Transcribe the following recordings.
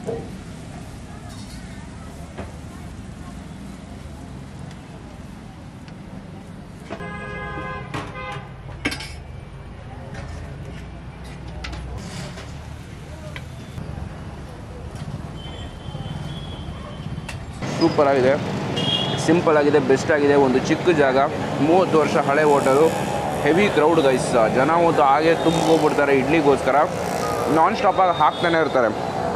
super ಆಗಿದೆ simple ಆಗಿದೆ best ಆಗಿದೆ ಒಂದು ಚಿಕ್ಕ ಜಾಗ ಮೂವತ್ತು ವರ್ಷ ಹಳೆ ಹೋಟಲು ಹೆವಿ ಕ್ರೌಡ್ ಗೈಸ್ ಜನ ಮತ್ತು ಹಾಗೆ ತುಂಬ್ಕೊಬಿಡ್ತಾರೆ ಇಡ್ಲಿಗೋಸ್ಕರ ನಾನ್ ಸ್ಟಾಪಾಗಿ ಹಾಕ್ತಾನೆ ಇರ್ತಾರೆ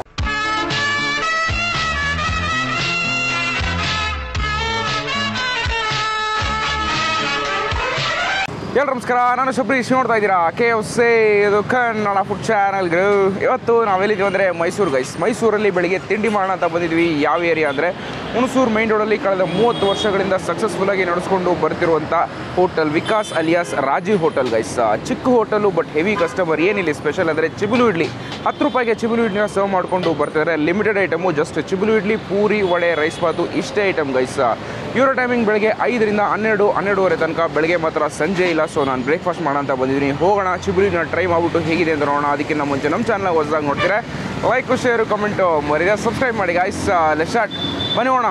ಎಲ್ರು ನಮಸ್ಕಾರ ನಾನು ಶುಭ್ರೀಶ್ ನೋಡ್ತಾ ಇದ್ದೀರಾ ಕೆ ಎಫ್ ಸಿ ಇದು ಕನ್ನಡ ಫುಡ್ ಚಾನಲ್ಗಳು ಇವತ್ತು ನಾವೆಲ್ಲಿದ್ದೀವಿ ಅಂದರೆ ಮೈಸೂರು ಗೈಸ್ ಮೈಸೂರಲ್ಲಿ ಬೆಳಿಗ್ಗೆ ತಿಂಡಿ ಮಾಡೋಣ ಅಂತ ಬಂದಿದ್ವಿ ಯಾವ ಏರಿಯಾ ಅಂದರೆ ಹುಣಸೂರು ಮೈನ್ ರೋಡಲ್ಲಿ ಕಳೆದ ಮೂವತ್ತು ವರ್ಷಗಳಿಂದ ಸಕ್ಸಸ್ಫುಲ್ಲಾಗಿ ನಡೆಸ್ಕೊಂಡು ಬರ್ತಿರುವಂಥ hotel Vikas alias Rajeev hotel guys ಚಿಕ್ಕ ಹೋಟೆಲು ಬಟ್ ಹೆವಿ ಕಸ್ಟಮರ್ ಏನಿಲ್ಲ ಸ್ಪೆಷಲ್ ಅಂದರೆ ಚಿಬುಲು ಇಡ್ಲಿ ಹತ್ತು ರೂಪಾಯಿಗೆ ಚಿಬುಲು ಇಡ್ಲಿನ ಸರ್ವ್ ಮಾಡಿಕೊಂಡು ಬರ್ತಿದ್ದಾರೆ ಲಿಮಿಟೆಡ್ ಐಟಮು ಜಸ್ಟ್ ಚಿಬುಲು ಇಡ್ಲಿ ಪೂರಿ ವಡೆ ರೈಸ್ ಬಾತು ಇಷ್ಟೇ ಐಟಮ್ ಗೈಸ್ ಇವರ ಟೈಮಿಂಗ್ ಬೆಳಗ್ಗೆ ಐದರಿಂದ ಹನ್ನೆರಡು ಹನ್ನೆರಡುವರೆ ತನಕ ಬೆಳಗ್ಗೆ ಮಾತ್ರ ಸಂಜೆ ಇಲ್ಲ ಸೊ ನಾನು ಬ್ರೇಕ್ಫಾಸ್ಟ್ ಮಾಡೋಣ ಅಂತ ಬಂದಿದ್ದೀನಿ ಹೋಗೋಣ ಚಿಬುಲಿನ ಟ್ರೈ ಮಾಡ್ಬಿಟ್ಟು ಹೇಗಿದೆ ಅಂತ ನೋಡೋಣ ಅದಕ್ಕಿಂತ ಮುಂಚೆ ನಮ್ಮ ಚಾನಲ್ ಹೊಸದಾಗಿ ನೋಡ್ತೀರಾ ಲೈಕ್ ಶೇರ್ ಕಮೆಂಟು ಮರಿದ ಸಬ್ಸ್ಕ್ರೈಬ್ ಮಾಡಿ ಗಾಯ್ಸ್ ಲೆಶಾಟ್ ಬನ್ನಿ ಹೋಗೋಣ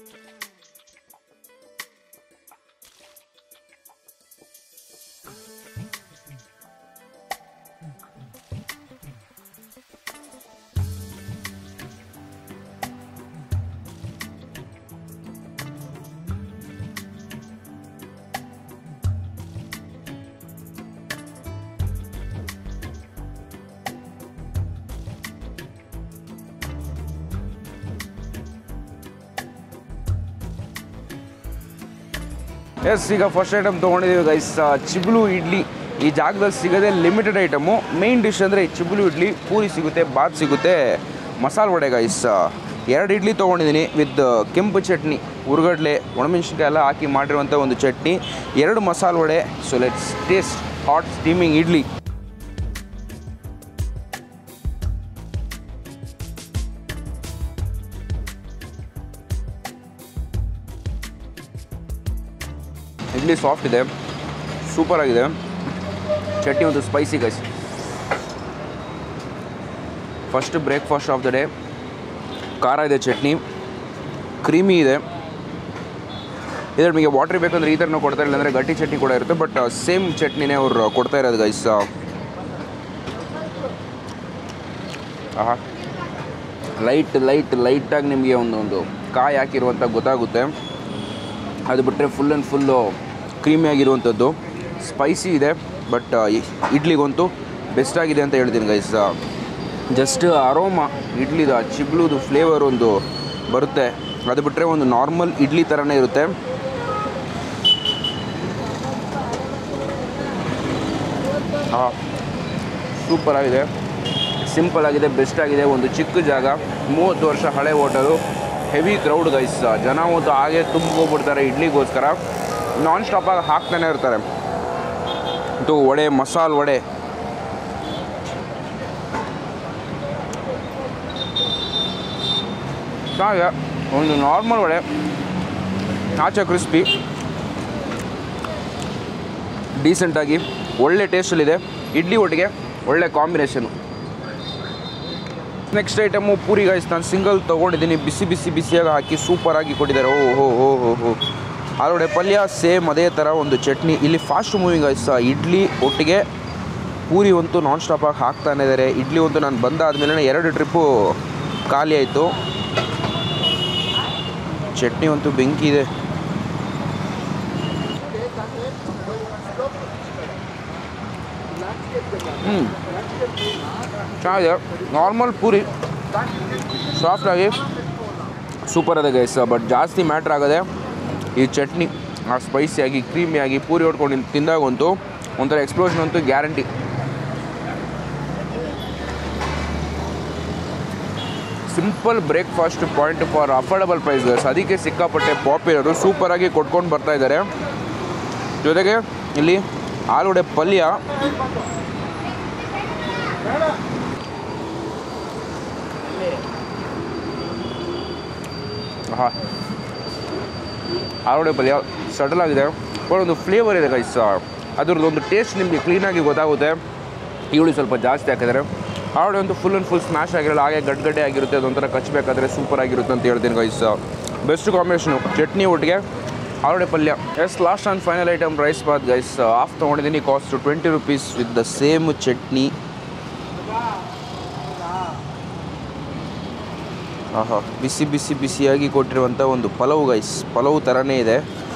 ಎಸ್ ಈಗ ಫಸ್ಟ್ ಐಟಮ್ ತೊಗೊಂಡಿದ್ದೀವಿ ಗೈಸ್ ಚಿಬ್ಲು ಇಡ್ಲಿ ಈ ಜಾಗದಲ್ಲಿ ಸಿಗೋದೇ ಲಿಮಿಟೆಡ್ ಐಟಮು ಮೇನ್ ಡಿಶ್ ಅಂದರೆ ಚಿಬ್ಲು ಇಡ್ಲಿ ಪೂರಿ ಸಿಗುತ್ತೆ ಬಾತ್ ಸಿಗುತ್ತೆ ಮಸಾಲೆ ವಡೆ ಗೈಸ್ ಎರಡು ಇಡ್ಲಿ ತೊಗೊಂಡಿದ್ದೀನಿ ವಿತ್ ಕೆಂಪು ಚಟ್ನಿ ಉರ್ಗಡ್ಲೆ ಒಣಮೆಣ್ಸಿನ್ಕಾಯಿ ಎಲ್ಲ ಹಾಕಿ ಮಾಡಿರುವಂಥ ಒಂದು ಚಟ್ನಿ ಎರಡು masala vada so let's taste hot steaming idli idli soft ಇದೆ ಸೂಪರ್ ಆಗಿದೆ ಚಟ್ನಿ ಒಂದು spicy guys first breakfast of the day ಖಾರ ಇದೆ ಚಟ್ನಿ ಕ್ರೀಮಿ ಇದೆ ಇದ್ರ ನಿಮಗೆ ವಾಟ್ರ್ ಬೇಕಂದ್ರೆ ಈ ಥರನೂ ಕೊಡ್ತಾರೆ ಇಲ್ಲಾಂದರೆ ಗಟ್ಟಿ ಚಟ್ನಿ ಕೂಡ ಇರುತ್ತೆ ಬಟ್ ಸೇಮ್ ಚಟ್ನಿನೇ ಅವ್ರು ಕೊಡ್ತಾ ಇರೋದು ಗೈಸ್ ಆಹಾ ಲೈಟ್ ಲೈಟ್ ಲೈಟಾಗಿ ನಿಮಗೆ ಒಂದು ಒಂದು ಕಾಯಿ ಹಾಕಿರುವಂಥ ಗೊತ್ತಾಗುತ್ತೆ ಅದು ಬಿಟ್ಟರೆ ಫುಲ್ ಆ್ಯಂಡ್ ಫುಲ್ಲು ಕ್ರೀಮಿ ಆಗಿರುವಂಥದ್ದು ಸ್ಪೈಸಿ ಇದೆ ಬಟ್ ಇಡ್ಲಿಗಂತೂ ಬೆಸ್ಟ್ ಆಗಿದೆ ಅಂತ ಹೇಳ್ತೀನಿ ಗೈಸ್ ಜಸ್ಟ್ ಅರೋಮ ಇಡ್ಲಿದು ಆ ಚಿಬ್ಳುದು ಫ್ಲೇವರ್ ಒಂದು ಬರುತ್ತೆ ಅದು ಬಿಟ್ಟರೆ ಒಂದು ನಾರ್ಮಲ್ ಇಡ್ಲಿ ಥರನೇ ಇರುತ್ತೆ ಹಾಂ ಸೂಪರ್ ಆಗಿದೆ ಸಿಂಪಲ್ ಆಗಿದೆ ಬೆಸ್ಟ್ ಆಗಿದೆ ಒಂದು ಚಿಕ್ಕ ಜಾಗ ಮೂವತ್ತು ವರ್ಷ ಹಳೆ ಹೋಟಲು ಹೆವಿ ಕ್ರೌಡ್ ಗೈಸ್ ಜನ ಮತ್ತು ಹಾಗೆ ತುಂಬ್ಕೊಬಿಡ್ತಾರೆ ಇಡ್ಲಿಗೋಸ್ಕರ ನಾನ್ ಸ್ಟಾಪಾಗಿ ಹಾಕ್ತಾನೆ ಇರ್ತಾರೆ ಇದು ವಡೆ ಮಸಾಲೆ ವಡೆ ಚೆನ್ನಾಗಿದೆ ಒಂದು ನಾರ್ಮಲ್ ವಡೆ ಆಚೆ ಕ್ರಿಸ್ಪಿ ಡೀಸೆಂಟಾಗಿ ಒಳ್ಳೆ ಟೇಸ್ಟಲ್ಲಿದೆ ಇಡ್ಲಿ ಒಟ್ಟಿಗೆ ಒಳ್ಳೆ combination next item puri guys ನಾನು ಸಿಂಗಲ್ ತೊಗೊಂಡಿದ್ದೀನಿ ಬಿಸಿ ಬಿಸಿ ಬಿಸಿಯಾಗಿ ಹಾಕಿ ಸೂಪರಾಗಿ ಕೊಟ್ಟಿದ್ದಾರೆ ಓ ಹೋ ಹೋ ಹೋ ಹೋ ಆಲೂಗಡ್ಡೆ ಪಲ್ಯ ಸೇಮ್ ಅದೇ ಥರ ಒಂದು ಚಟ್ನಿ ಇಲ್ಲಿ ಫಾಸ್ಟ್ ಮೂವಿಂಗ್ ಗೈಸ್ ಇಡ್ಲಿ ಒಟ್ಟಿಗೆ ಪೂರಿ ಅಂತೂ ನಾನ್ ಸ್ಟಾಪಾಗಿ ಹಾಕ್ತಾನೆ ಇದ್ದಾರೆ ಇಡ್ಲಿ ಅಂತೂ ನಾನು ಬಂದಾದ್ಮೇಲೆ ಎರಡು ಟ್ರಿಪ್ಪು ಖಾಲಿ ಆಯಿತು ಚಟ್ನಿ ಅಂತೂ ಬೆಂಕಿ ಇದೆ ಹ್ಞೂ ಚೆನ್ನಾಗಿದೆ ನಾರ್ಮಲ್ ಪೂರಿ ಸಾಫ್ಟಾಗಿ ಸೂಪರ್ ಅದ ಗೈಸ್ ಬಟ್ ಜಾಸ್ತಿ ಮ್ಯಾಟ್ರ್ ಆಗೋದೆ ಈ ಚಟ್ನಿ ಆ ಸ್ಪೈಸಿಯಾಗಿ ಕ್ರೀಮಿಯಾಗಿ ಪೂರಿ ಹೊಡ್ಕೊಂಡು ತಿಂದಾಗಂತೂ ಒಂಥರ ಎಕ್ಸ್ಪ್ಲೋಷನ್ ಅಂತೂ guarantee simple breakfast point for affordable price guys ಅದಕ್ಕೆ ಸಿಕ್ಕಾಪಟ್ಟೆ ಪಾಪ್ಯುಲರು ಸೂಪರಾಗಿ ಕೊಟ್ಕೊಂಡು ಬರ್ತಾ ಇದ್ದಾರೆ ಜೊತೆಗೆ ಇಲ್ಲಿ ಆಲೂಗಡ್ಡೆ ಪಲ್ಯ ಹಾಂ ಆಲೂಗಡ್ಡೆ ಪಲ್ಯ ಸಡಲ್ ಆಗಿದೆ ಬಟ್ ಒಂದು ಫ್ಲೇವರ್ ಇದೆ ಗೈಸ್ ಅದ್ರದ್ದು ಒಂದು ಟೇಸ್ಟ್ ನಿಮಗೆ ಕ್ಲೀನಾಗಿ ಗೊತ್ತಾಗುತ್ತೆ ಈರುಳ್ಳಿ ಸ್ವಲ್ಪ ಜಾಸ್ತಿ ಹಾಕಿದ್ದಾರೆ ಆಲ್ರೆಡಿ ಒಂದು ಫುಲ್ ಆ್ಯಂಡ್ ಫುಲ್ ಸ್ಮ್ಯಾಶ್ ಆಗಿರಲ್ಲ ಹಾಗೆ ಗಡ್ಡೆ ಗಡ್ಡೆ ಆಗಿರುತ್ತೆ ಅದೊಂಥರ ಕಚ್ಚಬೇಕಾದ್ರೆ ಸೂಪರ್ ಆಗಿರುತ್ತೆ ಅಂತ ಹೇಳ್ತೀನಿ ಗೈಸ್ ಬೆಸ್ಟ್ ಕಾಂಬಿನೇಷನು ಚಟ್ನಿ ಒಟ್ಟಿಗೆ ಆಲ್ರೆಡಿ ಪಲ್ಯ yes last and final item rice ಬಾತ್ ಗೈಸ್ ಆಫ್ ತೊಗೊಂಡಿದ್ದೀನಿ cost twenty rupees with the same chutney ಆಹಾ ಬಿಸಿ ಬಿಸಿ ಬಿಸಿಯಾಗಿ ಕೊಟ್ಟಿರುವಂಥ ಒಂದು ಪಲಾವ್ ಗೈಸ್ ಪಲಾವ್ ಥರನೇ ಇದೆ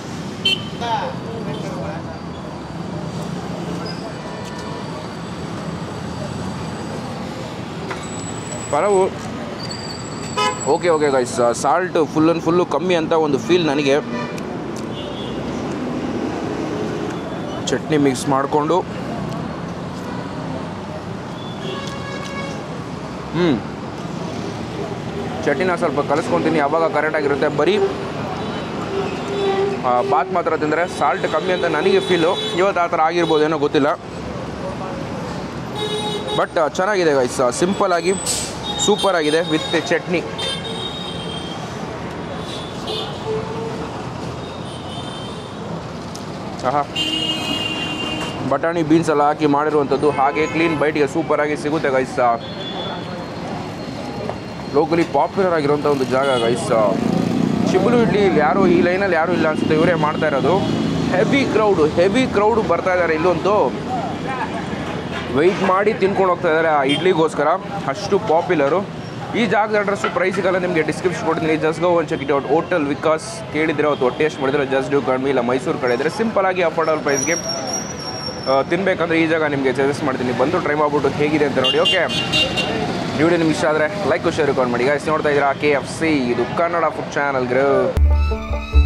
pulao okay okay guys salt full and full ಕಮ್ಮಿ ಅಂತ ಒಂದು ಫೀಲ್ ನನಗೆ ಚಟ್ನಿ ಮಿಕ್ಸ್ ಮಾಡಿಕೊಂಡು ಹ್ಞೂ ಚಟ್ನಿನ ಸ್ವಲ್ಪ ಕಲಿಸ್ಕೊತೀನಿ ಯಾವಾಗ ಕರೆಕ್ಟಾಗಿರುತ್ತೆ ಬರೀ ಆ, ಬಾತ್ ಮಾತ್ರ ತಿಂದರೆ ಸಾಲ್ಟ್ ಕಮ್ಮಿ ಅಂತ ನನಗೆ ಫೀಲು ಇವತ್ತು ಆ ಥರ ಆಗಿರ್ಬೋದೇನೋ ಗೊತ್ತಿಲ್ಲ ಬಟ್ ಚೆನ್ನಾಗಿದೆ ಗೈಸ್ ಸಿಂಪಲ್ ಆಗಿ ಸೂಪರ್ ಆಗಿದೆ ವಿತ್ ಚಟ್ನಿ ಆಹಾ ಬಟಾಣಿ ಬೀನ್ಸ್ ಎಲ್ಲ ಹಾಕಿ ಮಾಡಿರುವಂಥದ್ದು ಹಾಗೆ ಕ್ಲೀನ್ ಬೈಟ್ಗೆ ಸೂಪರಾಗಿ ಸಿಗುತ್ತೆ ಗೈಸ್ ಲೋಕಲಿ ಪಾಪ್ಯುಲರ್ ಆಗಿರುವಂಥ ಒಂದು ಜಾಗ ಗೈಸ್ ಚಿಬುಲು ಇಡ್ಲಿ ಇಲ್ಲಿ ಯಾರು ಈ ಲೈನಲ್ಲಿ ಯಾರೂ ಇಲ್ಲ ಅನ್ಸುತ್ತೆ ಇವರೇ ಮಾಡ್ತಾ ಇರೋದು ಹೆವಿ ಕ್ರೌಡು ಹೆವಿ ಕ್ರೌಡು ಬರ್ತಾ ಇದ್ದಾರೆ ಇಲ್ಲೊಂದು ವೆಯ್ಟ್ ಮಾಡಿ ತಿನ್ಕೊಂಡು ಹೋಗ್ತಾ ಇದ್ದಾರೆ ಆ ಇಡ್ಲಿಗೋಸ್ಕರ ಅಷ್ಟು ಪಾಪ್ಯುಲರು ಈ ಜಾಗದ ಅಡ್ರೆಸ್ಸು ಪ್ರೈಸಿಗೆಲ್ಲ ನಿಮಗೆ ಡಿಸ್ಕ್ರಿಪ್ಷನ್ ಕೊಡ್ತೀನಿ ಜಸ್ಟ್ ಗೋ ಒಂದು check it out hotel Vikas ಕೇಳಿದರೆ ಅವತ್ತು ಟೇಸ್ಟ್ ಮಾಡಿದ್ರೆ ಜಸ್ಟ್ ಡ್ಯೂ ಕಡಿಮೆ ಇಲ್ಲ ಮೈಸೂರು ಕಡೆ ಇದ್ದರೆ ಸಿಂಪಲ್ ಆಗಿ ಅಫೋರ್ಡಬಲ್ ಪ್ರೈಸ್ಗೆ ತಿನ್ಬೇಕಂದ್ರೆ ಈ ಜಾಗ ನಿಮಗೆ ಸಜೆಸ್ಟ್ ಮಾಡ್ತೀನಿ ಬಂದು ಟ್ರೈ ಮಾಡ್ಬಿಟ್ಟು ಹೇಗಿದೆ ಅಂತ ನೋಡಿ ಓಕೆ ವಿಡಿಯೋ ನಿಮ್ಗೆ ಇಷ್ಟ ಆದರೆ ಲೈಕ್ ಶೇರ್ ರೆಕಾರ್ಡ್ ಮಾಡಿ ಗಾಯ್ಸ್ ನೋಡ್ತಾ ಇದ್ದೀರಾ ಕೆ ಎಫ್ ಸಿ ಇದು ಕನ್ನಡ ಫುಡ್ ಚಾನಲ್ ಗ್ರೋ